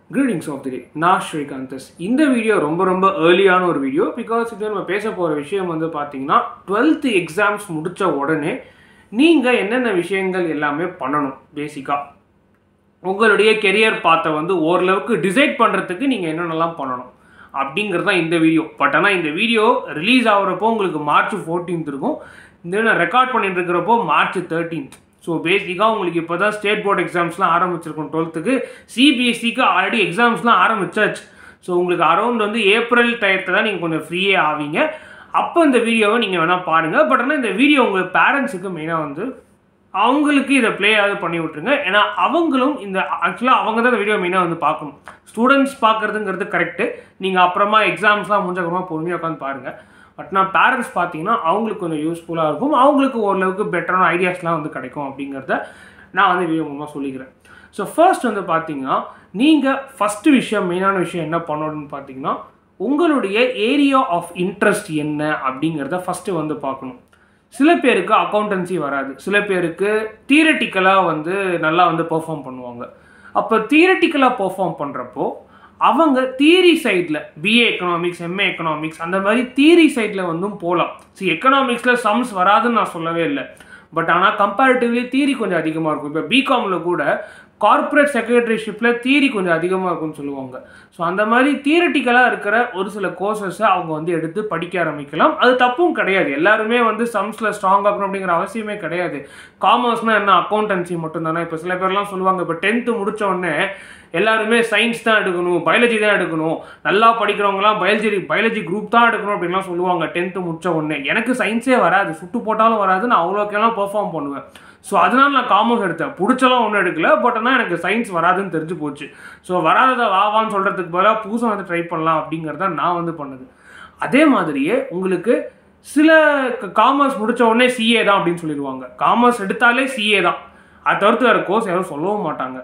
greetings of the டே நான் ஸ்ரீகாந்தஸ் இந்த video ரொம்ப ரொம்ப ஏர்லியான ஒரு வீடியோ பிகாஸ் இது நம்ம பேச போகிற விஷயம் வந்து பார்த்தீங்கன்னா டுவெல்த்து எக்ஸாம்ஸ் முடித்த உடனே நீங்கள் என்னென்ன விஷயங்கள் எல்லாமே பண்ணணும் பேசிக்காக உங்களுடைய கெரியர் பாத்தை வந்து ஓரளவுக்கு டிசைட் பண்ணுறதுக்கு நீங்கள் என்னென்னலாம் பண்ணணும் அப்படிங்கிறது தான் இந்த வீடியோ பட் ஆனால் இந்த வீடியோ ரிலீஸ் ஆகிறப்போ உங்களுக்கு மார்ச் ஃபோர்டீன்த் இருக்கும் இந்த நான் ரெக்கார்ட் பண்ணிட்டு இருக்கிறப்போ மார்ச் தேர்ட்டீன்த் ஸோ பேசிக்காக உங்களுக்கு இப்போ தான் ஸ்டேட் போர்டு எக்ஸாம்ஸ்லாம் ஆரம்பிச்சிருக்கும் டுவெல்த்துக்கு சிபிஎஸ்சிக்கு ஆல்ரெடி எக்ஸாம்ஸ்லாம் ஆரம்பிச்சாச்சு ஸோ உங்களுக்கு அரௌண்ட் வந்து ஏப்ரல் டயத்தில் தான் நீங்கள் கொஞ்சம் ஃப்ரீயே ஆவீங்க அப்போ இந்த வீடியோவை நீங்கள் வேணால் பாருங்கள் பட் ஆனால் இந்த வீடியோ உங்கள் பேரண்ட்ஸுக்கு மெயினாக வந்து அவங்களுக்கு இதை ப்ளே ஆகுது பண்ணி விட்ருங்க ஏன்னா அவங்களும் இந்த ஆக்சுவலாக அவங்க தான் இந்த வீடியோ மெயினாக வந்து பார்க்கணும் ஸ்டூடெண்ட்ஸ் பார்க்குறதுங்கிறது கரெக்டு நீங்கள் அப்புறமா எக்ஸாம்ஸ்லாம் முடிஞ்சக்கப்புறமா பொறுமையாக உட்காந்து பாருங்கள் பட் நான் பேரண்ட்ஸ் பார்த்தீங்கன்னா அவங்களுக்கு கொஞ்சம் யூஸ்ஃபுல்லாக இருக்கும் அவங்களுக்கு ஓரளவுக்கு பெட்டரான ஐடியாஸ்லாம் வந்து கிடைக்கும் அப்படிங்கிறத நான் வந்து வீடியோ மூலமாக சொல்லிக்கிறேன் ஸோ ஃபர்ஸ்ட் வந்து பார்த்தீங்கன்னா நீங்கள் ஃபஸ்ட்டு விஷயம் மெயினான விஷயம் என்ன பண்ணணும்னு பார்த்தீங்கன்னா உங்களுடைய ஏரியா ஆஃப் இன்ட்ரெஸ்ட் என்ன அப்படிங்கிறத ஃபஸ்ட்டு வந்து பார்க்கணும் சில பேருக்கு அக்கௌண்டன்சி வராது சில பேருக்கு தியரட்டிக்கலாக வந்து நல்லா வந்து பெர்ஃபார்ம் பண்ணுவாங்க அப்போ தியரட்டிக்கலாக பெர்ஃபார்ம் பண்ணுறப்போ அவங்க தியரி சைடில் பிஏ எக்கனாமிக்ஸ் எம்ஏ எக்கனாமிக்ஸ் அந்த மாதிரி தியரி சைடில் வந்தும் போகலாம் சி எக்கனாமிக்ஸில் சம்ஸ் வராதுன்னு நான் சொல்லவே இல்லை பட் ஆனால் கம்பேரிட்டிவ்லி தியரி கொஞ்சம் அதிகமாக இருக்கும் இப்போ பிகாமில் கூட கார்ப்பரேட் செக்ரட்டரிஷிப்பில் தியரி கொஞ்சம் அதிகமாக இருக்கும்னு சொல்லுவாங்க ஸோ அந்த மாதிரி தியரட்டிக்கலாக இருக்கிற ஒரு சில கோர்சஸை அவங்க வந்து எடுத்து படிக்க ஆரம்பிக்கலாம் அது தப்பும் கிடையாது எல்லாருமே வந்து சம்ஸில் ஸ்ட்ராங் ஆகணும் அப்படிங்கிற அவசியமே கிடையாது காமர்ஸ்னால் என்ன அக்கௌண்டன்சி மட்டும் தானே இப்போ சில பேர்லாம் சொல்லுவாங்க இப்போ டென்த்து முடித்த உடனே எல்லாருமே சயின்ஸ் தான் எடுக்கணும் பயாலஜி தான் எடுக்கணும் நல்லா படிக்கிறவங்களாம் பயாலஜி பயாலஜி குரூப் தான் எடுக்கணும் அப்படின்லாம் சொல்லுவாங்க டென்த்து முடிச்ச உடனே எனக்கு சயின்ஸே வராது சுட்டு போட்டாலும் வராது நான் அவ்வளோக்கெல்லாம் பெர்ஃபார்ம் பண்ணுவேன் ஸோ அதனால நான் காமர்ஸ் எடுத்தேன் பிடிச்சலாம் ஒன்றும் எடுக்கல பட் ஆனால் எனக்கு சயின்ஸ் வராதுன்னு தெரிஞ்சு போச்சு ஸோ வராததை வாவான்னு சொல்கிறதுக்கு பதிலாக புதுசாக வந்து ட்ரை பண்ணலாம் அப்படிங்கிறத நான் வந்து பண்ணுது அதே மாதிரியே உங்களுக்கு சில காமர்ஸ் முடித்த உடனே சிஏ தான் அப்படின்னு சொல்லிடுவாங்க காமர்ஸ் எடுத்தாலே சிஏ தான் அதை தவிர்த்து வேறு கோர்ஸ் யாரும் சொல்லவும் மாட்டாங்க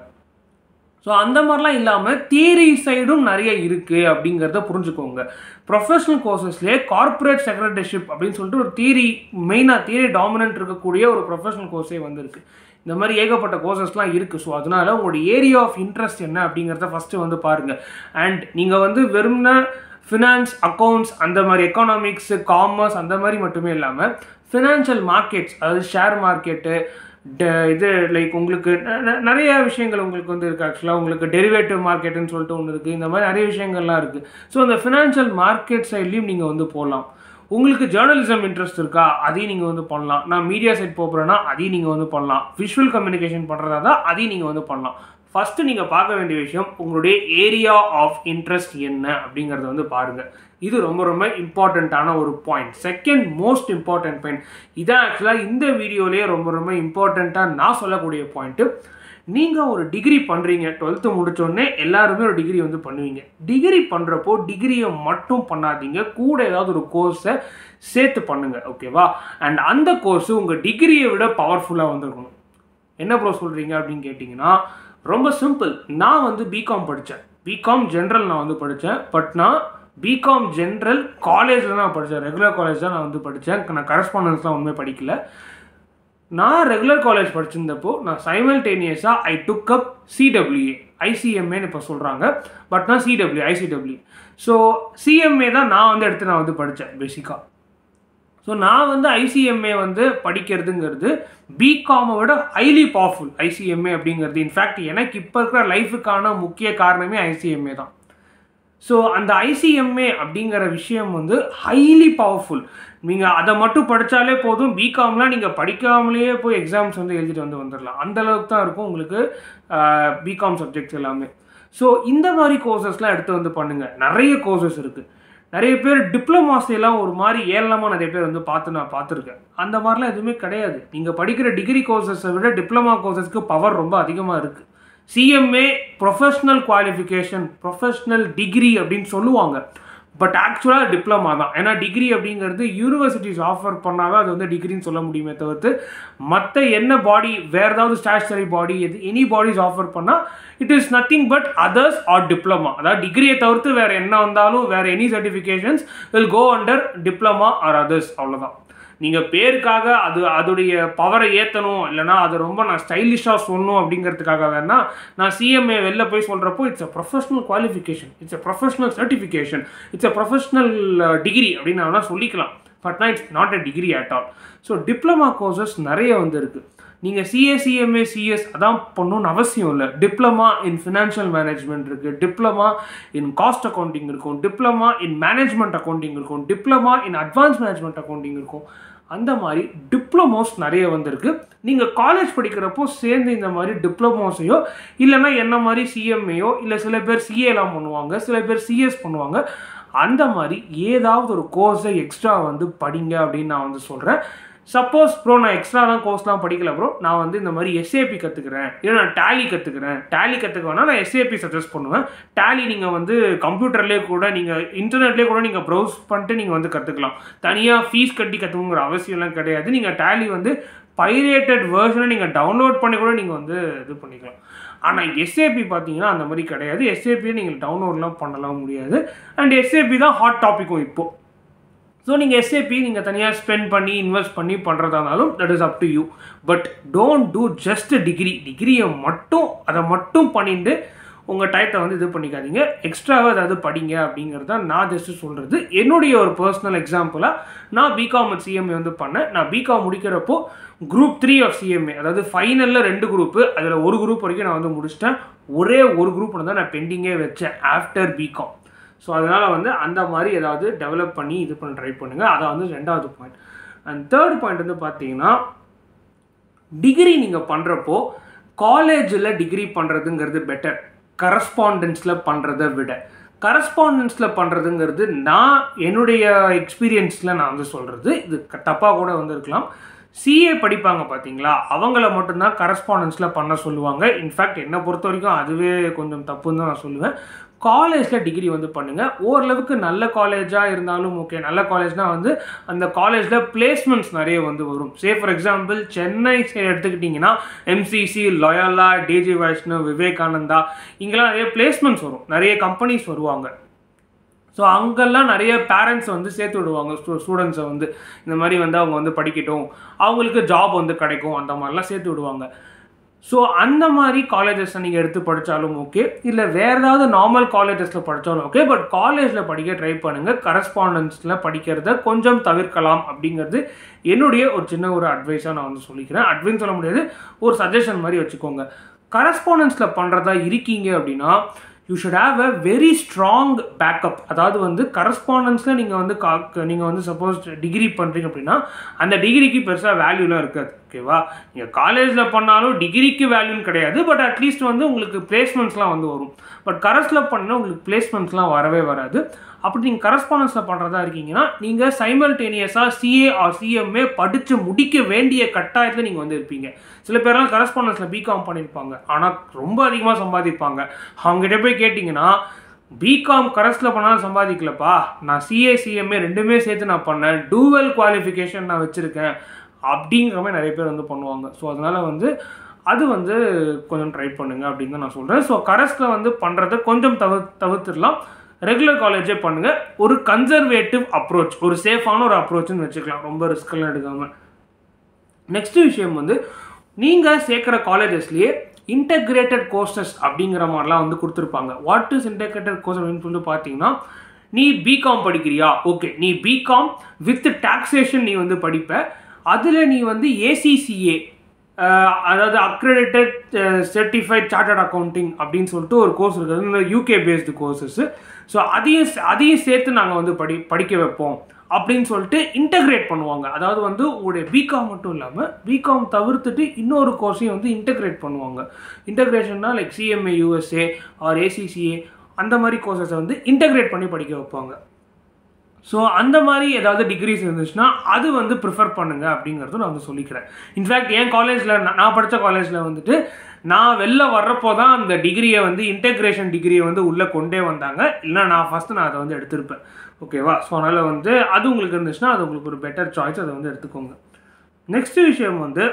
ஸோ அந்த மாதிரிலாம் இல்லாமல் தியரி சைடும் நிறைய இருக்குது அப்படிங்கிறத புரிஞ்சுக்கோங்க ப்ரொஃபஷனல் கோர்சஸ்லேயே கார்ப்பரேட் செக்ரட்டரிஷிப் அப்படின்னு சொல்லிட்டு ஒரு தியரி மெயினாக தியரி டாமினன்ட் இருக்கக்கூடிய ஒரு ப்ரொஃபஷனல் கோர்ஸே வந்திருக்கு இந்த மாதிரி ஏகப்பட்ட கோர்சஸ்லாம் இருக்குது ஸோ அதனால் உங்களுடைய ஏரியா ஆஃப் இன்ட்ரெஸ்ட் என்ன அப்படிங்கிறத ஃபஸ்ட்டு வந்து பாருங்கள் அண்ட் நீங்கள் வந்து வெறும்னா ஃபினான்ஸ் அக்கௌண்ட்ஸ் அந்த மாதிரி எக்கனாமிக்ஸு காமர்ஸ் அந்த மாதிரி மட்டுமே இல்லாமல் ஃபினான்ஷியல் மார்க்கெட்ஸ் அதாவது ஷேர் மார்க்கெட்டு இது லைக் உங்களுக்கு நிறைய விஷயங்கள் உங்களுக்கு வந்து இருக்குது ஆக்சுவலாக உங்களுக்கு டெரிவேட்டிவ் மார்க்கெட்டுன்னு சொல்லிட்டு ஒன்று இருக்குது இந்த மாதிரி நிறைய விஷயங்கள்லாம் இருக்குது ஸோ அந்த ஃபினான்ஷியல் மார்க்கெட் சைட்லேயும் நீங்கள் வந்து போகலாம் உங்களுக்கு ஜேர்னலிசம் இன்ட்ரெஸ்ட் இருக்கா அதையும் நீங்கள் வந்து பண்ணலாம் நான் மீடியா சைட் போகிறேன்னா அதையும் நீங்கள் வந்து பண்ணலாம் விஷுவல் கம்யூனிகேஷன் பண்ணுறதா தான் அதையும் நீங்கள் வந்து பண்ணலாம் ஃபஸ்ட்டு நீங்கள் பார்க்க வேண்டிய விஷயம் உங்களுடைய ஏரியா ஆஃப் இன்ட்ரெஸ்ட் என்ன அப்படிங்கிறத வந்து பாருங்கள் இது ரொம்ப ரொம்ப இம்பார்ட்டண்ட்டான ஒரு point second most important point இதான் ஆக்சுவலாக இந்த வீடியோலேயே ரொம்ப ரொம்ப இம்பார்ட்டண்ட்டாக நான் சொல்லக்கூடிய பாயிண்ட்டு நீங்கள் ஒரு டிகிரி பண்ணுறீங்க டுவெல்த்து முடித்தோடனே எல்லாருமே ஒரு டிகிரி வந்து பண்ணுவீங்க டிகிரி பண்ணுறப்போ டிகிரியை மட்டும் பண்ணாதீங்க கூட ஏதாவது ஒரு கோர்ஸை சேர்த்து பண்ணுங்கள் ஓகேவா அண்ட் அந்த கோர்ஸு உங்கள் டிகிரியை விட பவர்ஃபுல்லாக வந்துருக்கணும் என்ன ப்ரோ சொல்கிறீங்க அப்படின்னு கேட்டிங்கன்னா ரொம்ப சிம்பிள் நான் வந்து பிகாம் படித்தேன் பிகாம் ஜென்ரல் நான் வந்து படித்தேன் பட் நான் பிகாம் ஜென்ரல் காலேஜில் நான் படித்தேன் ரெகுலர் காலேஜ் தான் நான் வந்து படித்தேன் நான் கரஸ்பாண்டன்ஸ்லாம் ஒன்றுமே படிக்கல நான் ரெகுலர் காலேஜ் படிச்சிருந்தப்போ நான் சைமல்டேனியஸாக ஐ டுக் அப் சிடபிள்யூஏ ஐசிஎம்ஏன்னு இப்போ சொல்கிறாங்க பட் நான் சிடபிள்யூ ஐசிடபிள்யூ ஸோ சிஎம்ஏ தான் நான் வந்து எடுத்து நான் வந்து படித்தேன் பேசிக்காக ஸோ நான் வந்து ஐசிஎம்ஏ வந்து படிக்கிறதுங்கிறது பிகாமை விட ஹைலி பவர்ஃபுல் ஐசிஎம்ஏ அப்படிங்கிறது இன்ஃபேக்ட் எனக்கு இப்போ இருக்கிற லைஃபுக்கான முக்கிய காரணமே ஐசிஎம்ஏ தான் ஸோ அந்த ஐசிஎம்ஏ அப்படிங்கிற விஷயம் வந்து ஹைலி பவர்ஃபுல் நீங்கள் அதை மட்டும் படித்தாலே போதும் பிகாம்லாம் நீங்கள் படிக்காமலேயே போய் எக்ஸாம்ஸ் வந்து எழுதிட்டு வந்து வந்துடலாம் அந்தளவுக்கு தான் இருக்கும் உங்களுக்கு பிகாம் சப்ஜெக்ட்ஸ் எல்லாமே ஸோ இந்த மாதிரி கோர்சஸ்லாம் எடுத்து வந்து பண்ணுங்கள் நிறைய கோர்சஸ் இருக்குது நிறைய பேர் டிப்ளமாஸ் எல்லாம் ஒரு மாதிரி ஏளனமாக நிறைய பேர் வந்து பார்த்து நான் பார்த்துருக்கேன் அந்த மாதிரிலாம் எதுவுமே கிடையாது நீங்கள் படிக்கிற டிகிரி கோர்சஸை விட டிப்ளமா கோர்சஸ்க்கு பவர் ரொம்ப அதிகமாக இருக்குது CMA professional qualification professional degree அப்படின்னு சொல்லுவாங்க பட் ஆக்சுவலாக டிப்ளமா தான் ஏன்னா டிகிரி அப்படிங்கிறது யூனிவர்சிட்டிஸ் ஆஃபர் பண்ணால் தான் அது வந்து டிகிரின்னு சொல்ல முடியுமே தவிர்த்து மற்ற என்ன பாடி வேறு ஏதாவது ஸ்டாச்சுரி பாடி எது எனி பாடிஸ் ஆஃபர் பண்ணால் it is nothing but others are diploma அதாவது டிகிரியை தவிர்த்து வேறு என்ன வந்தாலும் வேறு any certifications will go under diploma or others அவ்வளோதான் நீங்கள் பேருக்காக அது அதோடைய பவரை ஏற்றணும் இல்லைனா அதை ரொம்ப நான் ஸ்டைலிஷாக சொல்லணும் அப்படிங்கிறதுக்காக வேணா நான் சிஎம்ஏ வெளில போய் சொல்கிறப்போ it's a professional qualification it's a professional certification it's a professional degree அப்படின்னு நான் வேணா சொல்லிக்கலாம் பட் நான் it's not a degree at all so diploma courses நிறைய வந்து இருக்குது நீங்கள் சிஏசிஎம்ஏ சிஎஸ் அதான் பண்ணணும்னு அவசியம் இல்லை டிப்ளமா இன் ஃபினான்ஷியல் மேனேஜ்மெண்ட் இருக்குது டிப்ளமா இன் காஸ்ட் அக்கௌண்டிங் இருக்கும் டிப்ளமா இன் மேனேஜ்மெண்ட் அக்கௌண்டிங் இருக்கும் diploma in advance management accounting இருக்கும் அந்த மாதிரி டிப்ளமோஸ் நிறைய வந்திருக்கு நீங்கள் காலேஜ் படிக்கிறப்போ சேர்ந்து இந்த மாதிரி டிப்ளமோஸையோ இல்லைன்னா என்ன மாதிரி சிஎம்ஏயோ இல்லை சில பேர் சிஏலாம் பண்ணுவாங்க சில பேர் சிஎஸ் பண்ணுவாங்க அந்த மாதிரி ஏதாவது ஒரு கோர்ஸை எக்ஸ்ட்ரா வந்து படிங்க அப்படின்னு நான் வந்து சொல்கிறேன் சப்போஸ் ப்ரோ நான் எக்ஸ்ட்ராலாம் கோர்ஸ்லாம் படிக்கல ப்ரோ நான் வந்து இந்த மாதிரி எஸ்ஏபி கற்றுக்கிறேன் இல்லை நான் டேலி கற்றுக்கிறேன் டேலி கற்றுக்க வேணா நான் எஸ்ஏபி சஜஸ்ட் பண்ணுவேன் டேலி நீங்கள் வந்து கம்ப்யூட்டர்லேயே கூட நீங்கள் இன்டர்நெட்லேயே கூட நீங்கள் ப்ரௌஸ் பண்ணிட்டு நீங்கள் வந்து கற்றுக்கலாம் தனியாக ஃபீஸ் கட்டி கற்றுக்குங்கிற அவசியம்லாம் கிடையாது நீங்கள் டேலி வந்து பைரேட்டட் வேர்ஷனை நீங்கள் டவுன்லோட் பண்ணி கூட நீங்கள் வந்து இது பண்ணிக்கலாம் ஆனால் எஸ்ஏபி பார்த்தீங்கன்னா அந்த மாதிரி கிடையாது எஸ்ஏபியை நீங்கள் டவுன்லோட்லாம் பண்ணலாம் முடியாது அண்ட் எஸ்ஏபி தான் ஹாட் டாப்பிக்கும் இப்போது ஸோ நீங்கள் எஸ்ஏபி நீங்கள் தனியாக ஸ்பெண்ட் பண்ணி இன்வெஸ்ட் பண்ணி பண்ணுறதா இருந்தாலும் that is up to you but don't do just degree டிகிரியை மட்டும் அதை மட்டும் பண்ணிட்டு உங்கள் டயத்தை வந்து இது பண்ணிக்காதீங்க எக்ஸ்ட்ராவாக ஏதாவது படிங்க அப்படிங்கிறது தான் நான் ஜஸ்ட்டு சொல்கிறது என்னுடைய ஒரு பர்சனல் எக்ஸாம்பிளாக நான் பிகாம் சிஎம்ஏ வந்து பண்ணேன் நான் பிகாம் முடிக்கிறப்போ குரூப் த்ரீ ஆஃப் சிஎம்ஏ அதாவது ஃபைனலில் ரெண்டு குரூப்பு அதில் ஒரு குரூப் வரைக்கும் நான் வந்து முடிச்சிட்டேன் ஒரே ஒரு குரூப் தான் நான் பெண்டிங்கே வச்சேன் ஆஃப்டர் பிகாம் ஸோ அதனால் வந்து அந்த மாதிரி ஏதாவது டெவலப் பண்ணி இது பண்ண ட்ரை பண்ணுங்கள் அதை வந்து ரெண்டாவது பாயிண்ட் அண்ட் தேர்ட் பாயிண்ட் வந்து பார்த்தீங்கன்னா டிகிரி நீங்கள் பண்ணுறப்போ காலேஜில் டிகிரி பண்ணுறதுங்கிறது பெட்டர் கரஸ்பாண்டன்ஸில் பண்ணுறதை விட கரஸ்பாண்டன்ஸில் பண்ணுறதுங்கிறது நான் என்னுடைய எக்ஸ்பீரியன்ஸில் நான் வந்து சொல்கிறது இது தப்பாக கூட வந்து இருக்கலாம் சிஏ படிப்பாங்க பார்த்தீங்களா அவங்கள மட்டும்தான் கரஸ்பாண்டன்ஸில் பண்ண சொல்லுவாங்க இன்ஃபேக்ட் என்னை பொறுத்த வரைக்கும் அதுவே கொஞ்சம் தப்புன்னு தான் நான் சொல்லுவேன் காலேஜில் டிகிரி வந்து பண்ணுங்கள் ஓரளவுக்கு நல்ல காலேஜாக இருந்தாலும் ஓகே நல்ல காலேஜ்னால் வந்து அந்த காலேஜில் பிளேஸ்மெண்ட்ஸ் நிறைய வந்து வரும் say for example Chennai side எடுத்துக்கிட்டிங்கன்னா எம்சிசி லொயலா டிஜி வைஷ்ணவ் விவேகானந்தா இங்கெல்லாம் நிறைய பிளேஸ்மெண்ட்ஸ் வரும் நிறைய கம்பெனிஸ் வருவாங்க ஸோ அங்கெல்லாம் நிறைய பேரண்ட்ஸ் வந்து சேர்த்து விடுவாங்க ஸ்டூ ஸ்டூடெண்ட்ஸை வந்து இந்த மாதிரி வந்து அவங்க வந்து படிக்கட்டும் அவங்களுக்கு ஜாப் வந்து கிடைக்கும் அந்த மாதிரிலாம் சேர்த்து விடுவாங்க ஸோ அந்த மாதிரி காலேஜஸை நீங்கள் எடுத்து படித்தாலும் ஓகே இல்லை வேறு ஏதாவது நார்மல் காலேஜஸில் படித்தாலும் ஓகே பட் காலேஜில் படிக்க ட்ரை பண்ணுங்கள் கரஸ்பாண்டன்ஸில் படிக்கிறத கொஞ்சம் தவிர்க்கலாம் அப்படிங்கிறது என்னுடைய ஒரு சின்ன ஒரு அட்வைஸாக நான் வந்து சொல்லிக்கிறேன் அட்வைஸ் சொல்ல முடியாது ஒரு சஜஷன் மாதிரி வச்சுக்கோங்க கரஸ்பாண்டன்ஸில் பண்ணுறதா இருக்கீங்க அப்படின்னா you should have a very strong backup அதாவது வந்து கரஸ்பாண்டன்ஸில் நீங்கள் வந்து கா நீங்கள் வந்து சப்போஸ் டிகிரி பண்ணுறீங்க அப்படின்னா அந்த டிகிரிக்கு பெருசாக வேல்யூலாம் இருக்காது ஓகேவா நீங்கள் காலேஜில் பண்ணாலும் டிகிரிக்கு வேல்யூன்னு கிடையாது பட் அட்லீஸ்ட் வந்து உங்களுக்கு பிளேஸ்மெண்ட்ஸ்லாம் வந்து வரும் பட் கரஸில் பண்ணால் உங்களுக்கு பிளேஸ்மெண்ட்ஸ்லாம் வரவே வராது அப்படி நீங்கள் கரஸ்பாண்டன்ஸில் பண்ணுறதா இருக்கீங்கன்னா நீங்கள் சைமல்டேனியஸாக சிஏ ஆர் சிஎம்ஏ படித்து முடிக்க வேண்டிய கட்டாயத்தில் நீங்கள் வந்து இருப்பீங்க சில பேர்லாம் கரஸ்பாண்டன்ஸில் பிகாம் பண்ணியிருப்பாங்க ஆனால் ரொம்ப அதிகமாக சம்பாதிப்பாங்க அவங்ககிட்ட போய் கேட்டிங்கன்னா பிகாம் கரஸில் பண்ணாலும் சம்பாதிக்கலப்பா நான் சிஏ சிஎம்ஏ ரெண்டுமே சேர்த்து நான் பண்ணேன் டூவல் குவாலிஃபிகேஷன் நான் வச்சுருக்கேன் அப்படிங்கிற மாதிரி நிறைய பேர் வந்து பண்ணுவாங்க ஸோ அதனால் வந்து அது வந்து கொஞ்சம் ட்ரை பண்ணுங்க அப்படின்னு தான் நான் சொல்கிறேன் ஸோ கரஸில் வந்து பண்ணுறத கொஞ்சம் தவிர தவிர்த்துடலாம் ரெகுலர் காலேஜே பண்ணுங்கள் ஒரு கன்சர்வேட்டிவ் அப்ரோச் ஒரு சேஃபான ஒரு அப்ரோச்னு வச்சுக்கலாம் ரொம்ப ரிஸ்க்கெல்லாம் எடுக்காமல் நெக்ஸ்ட் விஷயம் வந்து நீங்கள் சேர்க்குற காலேஜஸ்லேயே இன்டெகிரேட்டட் கோர்சஸ் அப்படிங்கிற மாதிரிலாம் வந்து கொடுத்துருப்பாங்க வாட் இஸ் இன்டெகிரேட்டட் கோர்ஸ் அப்படின்னு சொல்லிட்டு பார்த்தீங்கன்னா நீ பிகாம் படிக்கிறியா ஓகே நீ பிகாம் வித் டாக்ஸேஷன் நீ வந்து படிப்ப அதில் நீ வந்து ஏசிசிஏ அதாவது அக்ரெடிட்டட் சர்டிஃபைட் சார்ட்டர்ட் அக்கௌண்டிங் அப்படின்னு சொல்லிட்டு ஒரு கோர்ஸ் இருக்குது இந்த யூகே பேஸ்டு கோர்சஸ் ஸோ அதையும் அதையும் சேர்த்து நாங்கள் வந்து படி படிக்க வைப்போம் அப்படின்னு சொல்லிட்டு இன்டகிரேட் பண்ணுவாங்க அதாவது வந்து உங்களுடைய பிகாம் மட்டும் இல்லாமல் பிகாம் தவிர்த்துட்டு இன்னொரு கோர்ஸையும் வந்து இன்டகிரேட் பண்ணுவாங்க இன்டகிரேஷன்னா like CMA USA or ACCA அந்த மாதிரி கோர்சஸை வந்து இன்டகிரேட் பண்ணி படிக்க வைப்பாங்க ஸோ அந்த மாதிரி ஏதாவது டிகிரிஸ் இருந்துச்சுன்னா அது வந்து ப்ரிஃபர் பண்ணுங்க அப்படிங்கிறத நான் வந்து சொல்லிக்கிறேன் இன்ஃபேக்ட் என் காலேஜில் நான் படித்த காலேஜில் வந்துட்டு நான் வெளில வர்றப்போ தான் அந்த டிகிரியை வந்து இன்டெக்ரேஷன் டிகிரியை வந்து உள்ளே கொண்டே வந்தாங்க இல்லைனா நான் ஃபஸ்ட்டு நான் அதை வந்து எடுத்திருப்பேன் ஓகேவா ஸோ அதனால் வந்து அது உங்களுக்கு இருந்துச்சுன்னா அது உங்களுக்கு ஒரு பெட்டர் சாய்ஸ் அதை வந்து எடுத்துக்கோங்க நெக்ஸ்ட் விஷயம் வந்து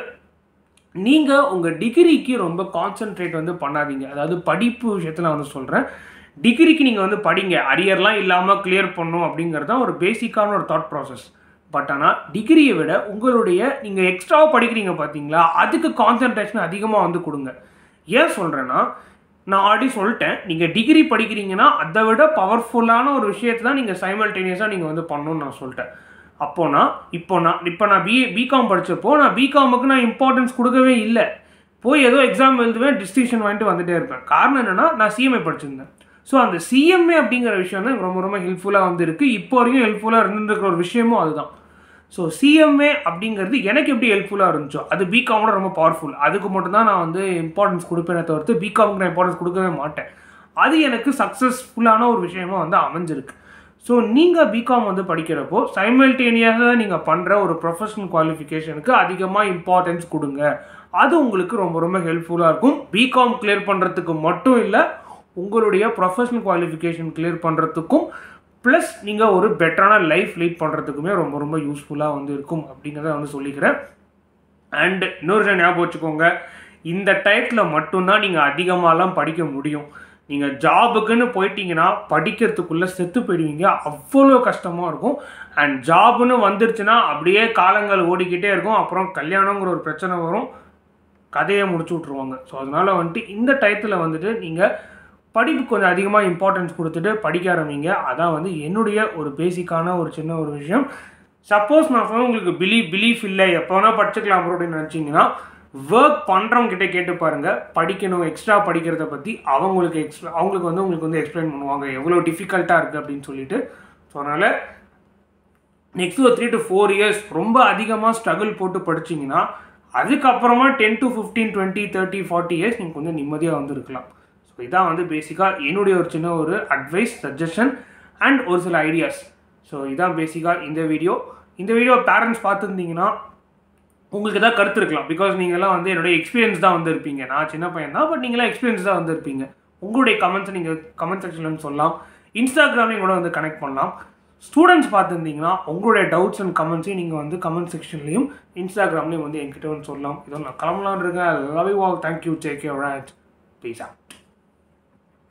நீங்கள் உங்கள் டிகிரிக்கு ரொம்ப கான்சென்ட்ரேட் வந்து பண்ணாதீங்க அதாவது படிப்பு விஷயத்தில் வந்து சொல்கிறேன் டிகிரிக்கு நீங்கள் வந்து படிங்க அரியர்லாம் இல்லாமல் கிளியர் பண்ணும் அப்படிங்கிறது தான் ஒரு பேசிக்கான ஒரு தாட் ப்ராசஸ் பட் ஆனால் டிகிரியை விட உங்களுடைய நீங்கள் எக்ஸ்ட்ராவாக படிக்கிறீங்க பார்த்தீங்களா அதுக்கு கான்சன்ட்ரேஷன் அதிகமாக வந்து கொடுங்க ஏன் சொல்கிறேன்னா நான் ஆல்ரெடி சொல்லிட்டேன் நீங்கள் டிகிரி படிக்கிறீங்கன்னா அதை விட பவர்ஃபுல்லான ஒரு விஷயத்தை தான் நீங்கள் சைமல்டேனியஸாக நீங்கள் வந்து பண்ணணும்னு நான் சொல்லிட்டேன் அப்போனா இப்போ நான் இப்போ நான் பி பிகாம் படித்தப்போ நான் பிகாமுக்கு நான் இம்பார்ட்டன்ஸ் கொடுக்கவே இல்லை போய் ஏதோ எக்ஸாம் எழுதுவேன் டிஸ்டிங்ஷன் வாங்கிட்டு வந்துட்டே இருப்பேன் காரணம் என்னென்னா நான் சிஎம்ஏ படிச்சிருந்தேன் ஸோ அந்த சிஎம்ஏ அப்படிங்கிற விஷயம் தான் எனக்கு ரொம்ப ரொம்ப ஹெல்ப்ஃபுல்லாக வந்து இருக்குது இப்போ வரைக்கும் ஹெல்ப்ஃபுல்லாக இருந்துருக்கிற ஒரு விஷயமும் அதுதான் ஸோ சிஎம்ஏ அப்படிங்கிறது எனக்கு எப்படி ஹெல்ப்ஃபுல்லாக இருந்துச்சோ அது பிகாமோட ரொம்ப பவர்ஃபுல் அதுக்கு மட்டும்தான் நான் வந்து இம்பார்ட்டன்ஸ் கொடுப்பேனே தவிர்த்து பிகாமுக்கு நான் இம்பார்ட்டன்ஸ் கொடுக்கவே மாட்டேன் அது எனக்கு சக்ஸஸ்ஃபுல்லான ஒரு விஷயமா வந்து அமைஞ்சிருக்கு ஸோ நீங்கள் பிகாம் வந்து படிக்கிறப்போ சைமல்டேனியஸாக நீங்கள் பண்ணுற ஒரு ப்ரொஃபஷனல் குவாலிஃபிகேஷனுக்கு அதிகமாக இம்பார்ட்டன்ஸ் கொடுங்க அது உங்களுக்கு ரொம்ப ரொம்ப ஹெல்ப்ஃபுல்லாக இருக்கும் பிகாம் கிளியர் பண்ணுறதுக்கு மட்டும் இல்லை உங்களுடைய ப்ரொஃபஷனல் குவாலிஃபிகேஷன் கிளியர் பண்ணுறதுக்கும் ப்ளஸ் நீங்கள் ஒரு பெட்டரான லைஃப் லீட் பண்ணுறதுக்குமே ரொம்ப ரொம்ப யூஸ்ஃபுல்லாக வந்து இருக்கும் அப்படிங்கிறத வந்து சொல்லிக்கிறேன் அண்ட் இன்னொரு விஷயம் ஞாபகம் வச்சுக்கோங்க இந்த டயத்தில் மட்டும்தான் நீங்கள் அதிகமாகலாம் படிக்க முடியும் நீங்கள் ஜாபுக்குன்னு போயிட்டீங்கன்னா படிக்கிறதுக்குள்ளே செத்து போயிடுவீங்க அவ்வளோ கஷ்டமாக இருக்கும் அண்ட் ஜாப்னு வந்துருச்சுன்னா அப்படியே காலங்கள் ஓடிக்கிட்டே இருக்கும் அப்புறம் கல்யாணங்கிற ஒரு பிரச்சனை வரும் கதையை முடிச்சு விட்ருவாங்க ஸோ அதனால் வந்துட்டு இந்த டயத்தில் வந்துட்டு நீங்கள் படிப்பு கொஞ்சம் அதிகமாக இம்பார்ட்டன்ஸ் கொடுத்துட்டு படிக்க ஆரம்பிங்க அதான் வந்து என்னுடைய ஒரு பேசிக்கான ஒரு சின்ன ஒரு விஷயம் சப்போஸ் நான் சொன்ன உங்களுக்கு பிலீவ் பிலீஃப் இல்லை எப்போ வேணால் படிச்சுக்கலாம் அப்படின்னு நினச்சிங்கன்னா ஒர்க் பண்ணுறவங்க கிட்ட கேட்டு பாருங்கள் படிக்கணும் எக்ஸ்ட்ரா படிக்கிறத பற்றி அவங்களுக்கு எக்ஸ்ட்ரா அவங்களுக்கு வந்து உங்களுக்கு வந்து எக்ஸ்பிளைன் பண்ணுவாங்க எவ்வளோ டிஃபிகல்ட்டாக இருக்குது அப்படின்னு சொல்லிட்டு ஸோ அதனால் நெக்ஸ்ட் ஒரு த்ரீ டு ஃபோர் இயர்ஸ் ரொம்ப அதிகமாக ஸ்ட்ரகிள் போட்டு படிச்சிங்கன்னா அதுக்கப்புறமா ten to fifteen twenty thirty forty years நீங்கள் கொஞ்சம் நிம்மதியாக வந்து இருக்கலாம் ஸோ இதான் வந்து பேசிக்காக என்னுடைய ஒரு சின்ன ஒரு அட்வைஸ் சஜஷன் அண்ட் ஒரு சில ஐடியாஸ் ஸோ இதான் பேசிக்காக இந்த வீடியோ இந்த வீடியோ பேரண்ட்ஸ் பார்த்துருந்தீங்கன்னா உங்களுக்கு ஏதாவது கருத்து இருக்கலாம் பிகாஸ் நீங்கள்லாம் வந்து என்னுடைய எக்ஸ்பீரியன்ஸ் தான் வந்திருப்பீங்க நான் சின்ன பையன் தான் பட் நீங்களாம் எக்ஸ்பீரியன்ஸ் தான் வந்திருப்பீங்க உங்களுடைய கமெண்ட்ஸை நீங்கள் கமெண்ட் செக்ஷன்லன்னு சொல்லலாம் இன்ஸ்டாகிராம்லையும் கூட வந்து கனெக்ட் பண்ணலாம் ஸ்டூடெண்ட்ஸ் பார்த்துருந்தீங்கன்னா உங்களுடைய டவுட்ஸ் அண்ட் கமெண்ட்ஸையும் நீங்கள் வந்து கமெண்ட் செக்ஷன்லையும் இன்ஸ்டாகிராம்லேயும் வந்து என்கிட்ட வந்து சொல்லலாம் இதோ நான் கிளம்பலான் இருக்கேன் love you all thank you take your right please add